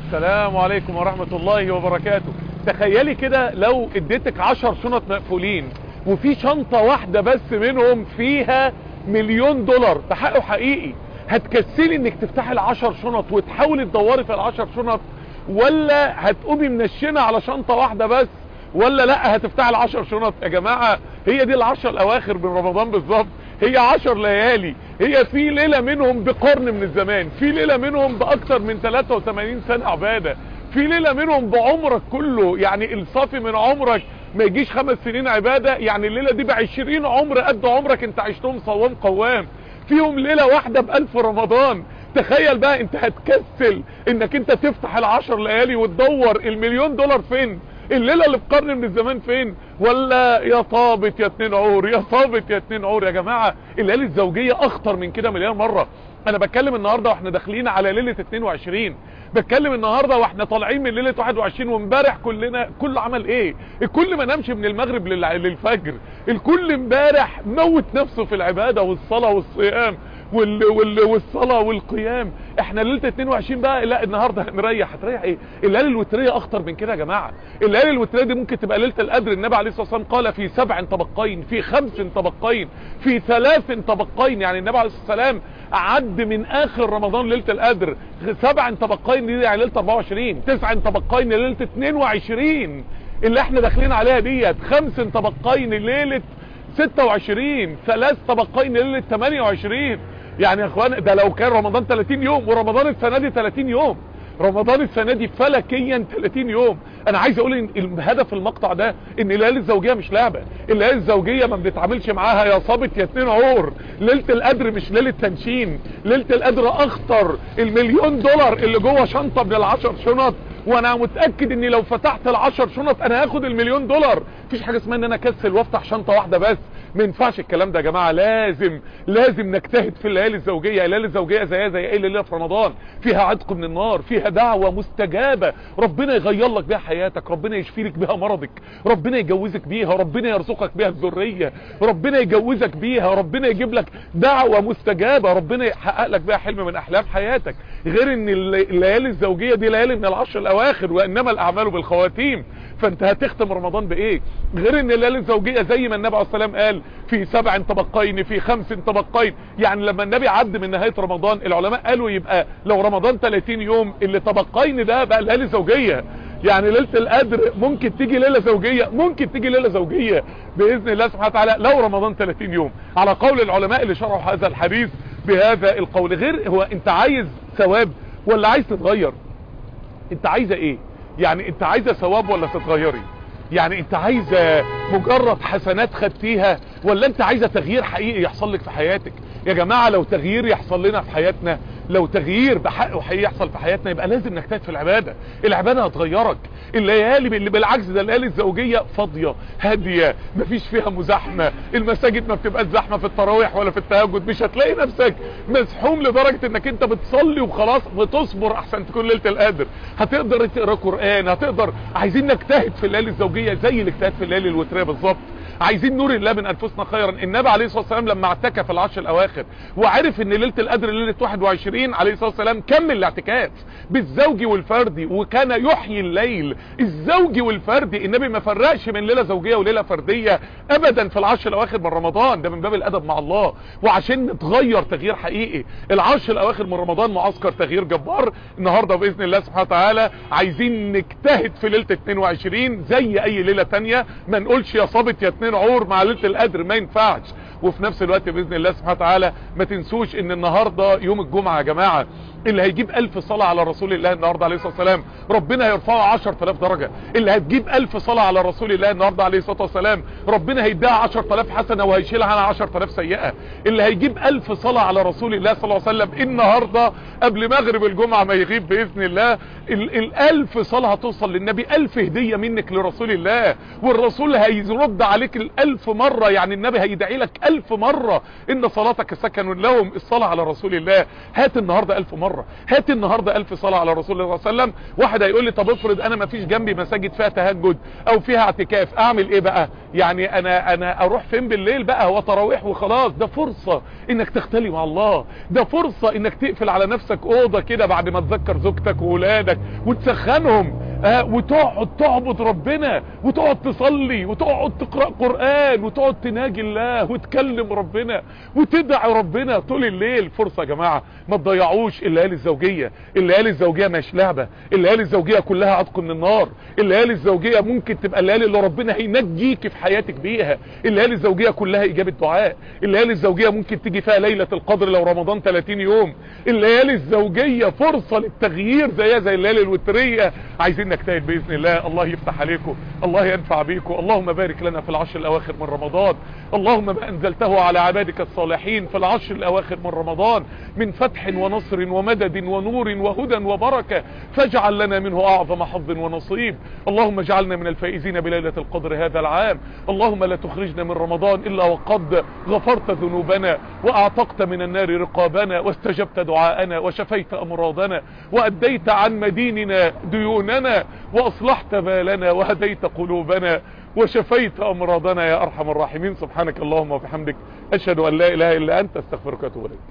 السلام عليكم ورحمة الله وبركاته تخيلي كده لو اديتك عشر شنط مقفولين وفي شنطة واحدة بس منهم فيها مليون دولار تحقق حقيقي هتكسلي انك تفتحي العشر شنط وتحاولي تدوري في العشر شنط ولا هتقومي منشنة على شنطة واحدة بس ولا لا هتفتحي العشر شنط يا جماعة هي دي العشر الاواخر من رمضان بالظبط هي عشر ليالي هي في ليلة منهم بقرن من الزمان في ليلة منهم باكتر من 83 سنة عبادة في ليلة منهم بعمرك كله يعني الصافي من عمرك ما يجيش خمس سنين عبادة يعني الليلة دي بعشرين عمر قد عمرك انت عشتهم صوام قوام فيهم ليلة واحدة بألف رمضان تخيل بقى انت هتكسل انك انت تفتح العشر ليالي وتدور المليون دولار فين الليلة اللي في قرن من الزمان فين ولا يا طابت يا اتنين عور يا طابت يا اتنين عور يا جماعة الليالي الزوجية اخطر من كده مليون مرة انا بتكلم النهاردة واحنا داخلين على ليلة 22 بتكلم النهاردة واحنا طالعين من ليلة 21 وامبارح كلنا كل عمل ايه الكل ما نامش من المغرب للفجر الكل امبارح موت نفسه في العبادة والصلاة والصيام وال وال والصلاة والقيام احنا ليلة 22 بقى لا النهاردة هنريح هتريح ايه الليالي الوترية اخطر من كده يا جماعة الليالي الوترية دي ممكن تبقى ليلة القدر النبي عليه الصلاة والسلام قال في سبع طبقين في خمس طبقين في ثلاث طبقين يعني النبي عليه الصلاة والسلام عد من اخر رمضان ليلة القدر سبع طبقين دي يعني ليلة 24 تسع طبقين ليلة 22 اللي احنا داخلين عليها ديت خمس طبقين ليلة 26 ثلاث طبقين ليلة 28 يعني يا اخوان ده لو كان رمضان 30 يوم ورمضان السنة دي 30 يوم رمضان السنة دي فلكيا 30 يوم انا عايز اقول ان الهدف المقطع ده ان الليالي الزوجية مش لعبة الليالي الزوجية ما بنتعاملش معاها يا صابت يا اتنين عور ليلة القدر مش ليلة تنشين ليلة القدر اخطر المليون دولار اللي جوه شنطة من العشر شنط وانا متأكد اني لو فتحت العشر شنط انا هاخد المليون دولار مفيش حاجة اسمها ان انا اكسل وافتح شنطة واحدة بس ما ينفعش الكلام ده يا جماعة لازم لازم نجتهد في الليالي الزوجية الليالي الزوجية زيها زي ايه الليلة في رمضان فيها عتق من النار فيها دعوة مستجابة ربنا يغير لك بيها حياتك ربنا يشفي لك بيها مرضك ربنا يجوزك بيها ربنا يرزقك بيها الذرية ربنا يجوزك بيها ربنا يجيب لك دعوة مستجابة ربنا يحقق لك بيها حلم من احلام حياتك غير ان الليالي الزوجية دي ليالي من العشر الاواخر وانما الاعمال بالخواتيم فانت هتختم رمضان بايه غير ان الليالي الزوجية زي ما النبي عليه الصلاة والسلام قال في سبع طبقين في خمس طبقين يعني لما النبي عد من نهاية رمضان العلماء قالوا يبقى لو رمضان 30 يوم اللي طبقين ده بقى الليالي الزوجية يعني ليلة القدر ممكن تيجي ليلة زوجية ممكن تيجي ليلة زوجية بإذن الله سبحانه وتعالى لو رمضان 30 يوم على قول العلماء اللي شرحوا هذا الحديث بهذا القول غير هو انت عايز ثواب ولا عايز تتغير انت عايزة ايه يعني انت عايزة ثواب ولا تتغيري يعني انت عايزة مجرد حسنات خدتيها ولا انت عايزة تغيير حقيقي يحصل لك في حياتك يا جماعة لو تغيير يحصل لنا في حياتنا لو تغيير بحق وحقيقي يحصل في حياتنا يبقى لازم نجتهد في العبادة العبادة هتغيرك الليالي اللي بالعكس ده الليالي الزوجية فاضية هادية مفيش فيها مزاحمة المساجد ما بتبقاش زحمة في التراويح ولا في التهجد مش هتلاقي نفسك مزحوم لدرجة انك انت بتصلي وخلاص بتصبر احسن تكون ليلة القدر هتقدر تقرا قرآن هتقدر عايزين نجتهد في الليالي الزوجية زي الاجتهاد في الليالي الوترية بالظبط عايزين نور الله من انفسنا خيرا النبي عليه الصلاه والسلام لما اعتكف العشر الاواخر وعرف ان ليله القدر ليله 21 عليه الصلاه والسلام كمل الاعتكاف بالزوجي والفردي وكان يحيي الليل الزوجي والفردي النبي ما فرقش بين ليله زوجيه وليله فرديه ابدا في العشر الاواخر من رمضان ده من باب الادب مع الله وعشان نتغير تغيير حقيقي العشر الاواخر من رمضان معسكر تغيير جبار النهارده باذن الله سبحانه وتعالى عايزين نجتهد في ليله 22 زي اي ليله ثانيه ما نقولش يا صابت يا اتنين عور مع ليله القدر ما ينفعش وفي نفس الوقت باذن الله سبحانه وتعالى ما تنسوش ان النهارده يوم الجمعه يا جماعه اللي هيجيب ألف صلاة على رسول الله النهاردة عليه الصلاة والسلام ربنا هيرفعه عشر تلاف درجة اللي هتجيب ألف صلاة على رسول الله النهاردة عليه الصلاة والسلام ربنا هيديها عشر تلاف حسنة وهيشيلها عنها عشر تلاف سيئة اللي هيجيب ألف صلاة على رسول الله صلى الله عليه وسلم النهاردة قبل مغرب الجمعة ما يغيب بإذن الله ال الألف صلاة هتوصل للنبي ألف هدية منك لرسول الله والرسول هيرد عليك الألف مرة يعني النبي هيدعي لك ألف مرة إن صلاتك سكن لهم الصلاة على رسول الله هات النهاردة ألف مرة مرة هات النهاردة الف صلاة على رسول الله صلى الله عليه وسلم واحد هيقول لي طب افرض انا ما فيش جنبي مساجد فيها تهجد او فيها اعتكاف اعمل ايه بقى يعني انا انا اروح فين بالليل بقى هو تراويح وخلاص ده فرصة انك تختلي مع الله ده فرصة انك تقفل على نفسك اوضة كده بعد ما تذكر زوجتك وولادك وتسخنهم آه وتقعد تعبد ربنا وتقعد تصلي وتقعد تقرأ قرآن وتقعد تناجي الله وتكلم ربنا وتدعي ربنا طول الليل فرصة يا جماعة ما تضيعوش الليالي الزوجية الليالي الزوجية مش لعبة الليالي الزوجية كلها عتق من النار الليالي الزوجية ممكن تبقى الليالي اللي ربنا هينجيك في حياتك بيها الليالي الزوجية كلها اجابة دعاء الليالي الزوجية ممكن تيجي فيها ليلة القدر لو رمضان 30 يوم الليالي الزوجية فرصة للتغيير زيها زي الليالي الوترية عايزين نجتهد باذن الله الله يفتح عليكم الله ينفع بيكم اللهم بارك لنا في العشر الاواخر من رمضان اللهم ما انزلته على عبادك الصالحين في العشر الاواخر من رمضان من فتح ونصر ومدد ونور وهدى وبركة فاجعل لنا منه اعظم حظ ونصيب اللهم اجعلنا من الفائزين بليلة القدر هذا العام اللهم لا تخرجنا من رمضان الا وقد غفرت ذنوبنا واعتقت من النار رقابنا واستجبت دعاءنا وشفيت امراضنا واديت عن مديننا ديوننا واصلحت بالنا وهديت قلوبنا وشفيت امراضنا يا ارحم الراحمين سبحانك اللهم وبحمدك اشهد ان لا اله الا انت استغفرك واتوب اليك